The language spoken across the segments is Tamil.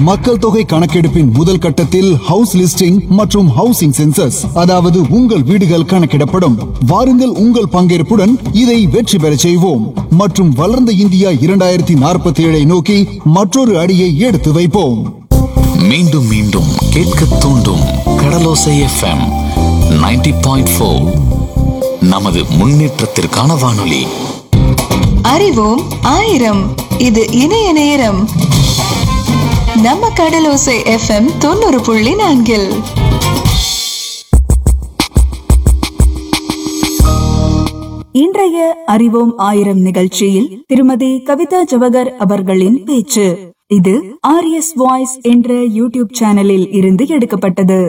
மக்கள் தொகை கணக்கெடுப்பின் முதல் கட்டத்தில் ஹவுஸ் லிஸ்டிங் மற்றும் ஹவுசிங் சென்சஸ் அதாவது உங்கள் வீடுகள் கணக்கிடப்படும் வாருங்கள் உங்கள் பங்கேற்புடன் இதை வெற்றி பெறச் செய்வோம் மற்றும் வளர்ந்த இந்தியா இரண்டாயிரத்தி நாற்பத்தி ஏழை நோக்கி மற்றொரு அடியை எடுத்து வைப்போம் மீண்டும் மீண்டும் கேட்க தூண்டும் கடலோசை எஃப்எம் 90.4 பாயிண்ட் நமது முன்னேற்றத்திற்கான வானொலி அறிவோம் ஆயிரம் இது இணைய நேரம் நம்ம கடலோசை எஃப்எம் தொண்ணூறு புள்ளி நான்கில் இன்றைய அறிவோம் ஆயிரம் நிகழ்ச்சியில் திருமதி கவிதா ஜவகர் அவர்களின் பேச்சு இது ஆர்எஸ் வாய்ஸ் என்ற யூடியூப் சேனலில் இருந்து எடுக்கப்பட்டது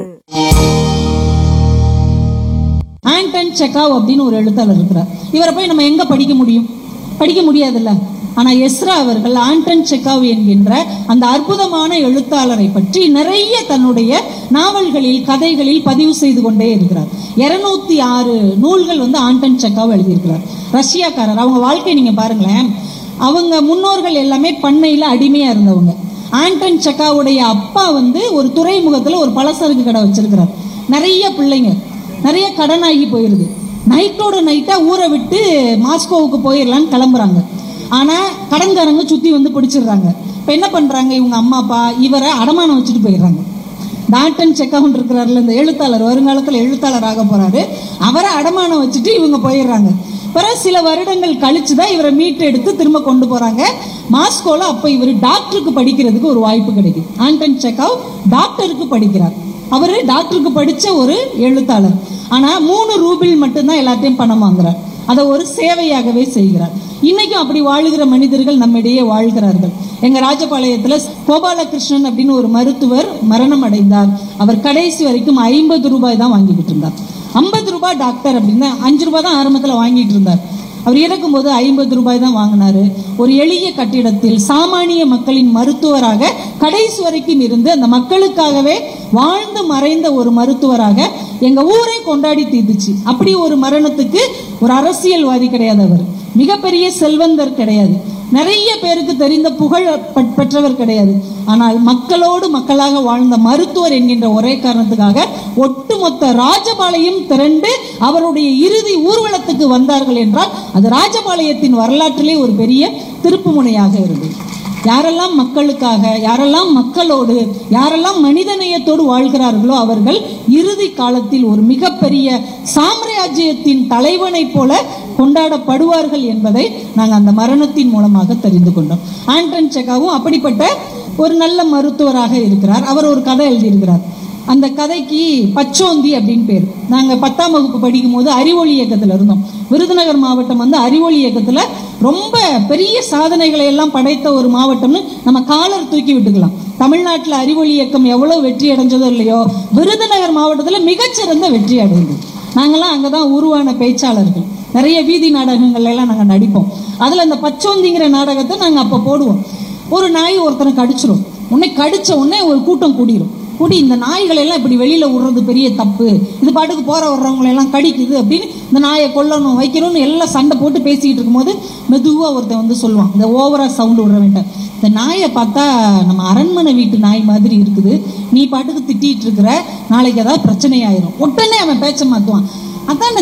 ஆண்டன் செக்காவ் அப்படின்னு ஒரு எழுத்தாளர் இருக்கிறார் இவரை போய் நம்ம எங்க படிக்க முடியும் படிக்க முடியாதுல்ல ஆனா எஸ்ரா அவர்கள் ஆண்டன் செக்காவ் என்கின்ற அந்த அற்புதமான எழுத்தாளரை பற்றி நிறைய தன்னுடைய நாவல்களில் கதைகளில் பதிவு செய்து கொண்டே இருக்கிறார் இருநூத்தி ஆறு நூல்கள் வந்து ஆண்டன் செக்காவ் எழுதியிருக்கிறார் ரஷ்யாக்காரர் அவங்க வாழ்க்கை நீங்க பாருங்களேன் அவங்க முன்னோர்கள் எல்லாமே பண்ணையில அடிமையா இருந்தவங்க ஆண்டன் செக்காவுடைய அப்பா வந்து ஒரு துறைமுகத்துல ஒரு பலசரக்கு கடை வச்சிருக்கிறார் நிறைய பிள்ளைங்க நிறைய கடன் ஆகி போயிருது நைட்டோட நைட்டா ஊரை விட்டு மாஸ்கோவுக்கு போயிடலான்னு கிளம்புறாங்க ஆனா கடன்காரங்க சுத்தி வந்து பிடிச்சிடுறாங்க இப்ப என்ன பண்றாங்க இவங்க அம்மா அப்பா இவரை அடமானம் வச்சுட்டு போயிடுறாங்க டாட்டன் செக்கவுண்ட் இருக்கிறாருல இந்த எழுத்தாளர் வருங்காலத்துல எழுத்தாளர் ஆக போறாரு அவரை அடமானம் வச்சுட்டு இவங்க போயிடுறாங்க பிறகு சில வருடங்கள் கழிச்சு தான் இவரை மீட்டு எடுத்து திரும்ப கொண்டு போறாங்க மாஸ்கோல அப்ப இவர் டாக்டருக்கு படிக்கிறதுக்கு ஒரு வாய்ப்பு கிடைக்குது ஆண்டன் செக்கவ் டாக்டருக்கு படிக்கிறார் அவரு டாக்டருக்கு படிச்ச ஒரு எழுத்தாளர் ஆனா மூணு ரூபில் மட்டும்தான் எல்லாத்தையும் பணம் வாங்குறார் அதை ஒரு சேவையாகவே செய்கிறார் இன்னைக்கும் அப்படி வாழுகிற மனிதர்கள் நம்மிடையே வாழ்கிறார்கள் எங்க ராஜபாளையத்துல கோபாலகிருஷ்ணன் அப்படின்னு ஒரு மருத்துவர் மரணம் அடைந்தார் அவர் கடைசி வரைக்கும் ஐம்பது ரூபாய் தான் வாங்கிக்கிட்டு இருந்தார் ஐம்பது ரூபாய் டாக்டர் அப்படின்னு அஞ்சு ரூபாய் தான் ஆரம்பத்துல வாங்கிட்டு இருந்தார் அவர் இறக்கும்போது ஐம்பது ரூபாய் தான் வாங்கினாரு ஒரு எளிய கட்டிடத்தில் சாமானிய மக்களின் மருத்துவராக கடைசி வரைக்கும் இருந்து அந்த மக்களுக்காகவே வாழ்ந்து மறைந்த ஒரு மருத்துவராக எங்க ஊரே கொண்டாடி தீர்த்துச்சு அப்படி ஒரு மரணத்துக்கு ஒரு அரசியல்வாதி கிடையாது அவர் மிகப்பெரிய செல்வந்தர் கிடையாது நிறைய பேருக்கு தெரிந்த புகழ் பெ- பெற்றவர் கிடையாது ஆனால் மக்களோடு மக்களாக வாழ்ந்த மருத்துவர் என்கின்ற ஒரே காரணத்துக்காக ஒட்டுமொத்த ராஜபாளையம் திரண்டு அவருடைய இறுதி ஊர்வலத்துக்கு வந்தார்கள் என்றால் அது ராஜபாளையத்தின் வரலாற்றிலே ஒரு பெரிய திருப்புமுனையாக இருந்தது யாரெல்லாம் மக்களுக்காக யாரெல்லாம் மக்களோடு யாரெல்லாம் மனிதநேயத்தோடு வாழ்கிறார்களோ அவர்கள் இறுதி காலத்தில் ஒரு மிகப்பெரிய சாம்ராஜ்யத்தின் தலைவனைப் போல கொண்டாடப்படுவார்கள் என்பதை நாங்கள் அந்த மரணத்தின் மூலமாக தெரிந்து கொண்டோம் ஆண்டன் செக்காவும் அப்படிப்பட்ட ஒரு நல்ல மருத்துவராக இருக்கிறார் அவர் ஒரு கதை எழுதியிருக்கிறார் அந்த கதைக்கு பச்சோந்தி அப்படின்னு பேர் நாங்க பத்தாம் வகுப்பு படிக்கும் போது அறிவொளி இயக்கத்துல இருந்தோம் விருதுநகர் மாவட்டம் வந்து அறிவொளி இயக்கத்துல ரொம்ப பெரிய சாதனைகளை எல்லாம் படைத்த ஒரு மாவட்டம்னு நம்ம காலர் தூக்கி விட்டுக்கலாம் தமிழ்நாட்டுல அறிவொளி இயக்கம் எவ்வளவு வெற்றி அடைஞ்சதோ இல்லையோ விருதுநகர் மாவட்டத்துல மிகச்சிறந்த வெற்றி அடைந்தது நாங்கெல்லாம் அங்கதான் உருவான பேச்சாளர்கள் நிறைய வீதி நாடகங்கள்ல எல்லாம் நாங்க நடிப்போம் அதுல அந்த பச்சோந்திங்கிற நாடகத்தை நாங்க அப்ப போடுவோம் ஒரு நாய் ஒருத்தனை கடிச்சிரும் உன்னை கடிச்ச உடனே ஒரு கூட்டம் கூடிரும் கூடி இந்த நாய்களை எல்லாம் இப்படி வெளியில விடுறது பெரிய தப்பு இது பாட்டுக்கு போற வர்றவங்களை எல்லாம் கடிக்குது அப்படின்னு இந்த நாயை கொல்லணும் வைக்கணும்னு எல்லாம் சண்டை போட்டு பேசிக்கிட்டு இருக்கும்போது மெதுவா ஒருத்தன் வந்து சொல்லுவான் இந்த ஓவரா சவுண்ட் விடுற வேண்டாம் இந்த நாயை பார்த்தா நம்ம அரண்மனை வீட்டு நாய் மாதிரி இருக்குது நீ பாட்டுக்கு திட்டிட்டு இருக்கிற நாளைக்கு ஏதாவது பிரச்சனை ஆயிரும் உடனே அவன் பேச்ச மாத்துவான் அதான்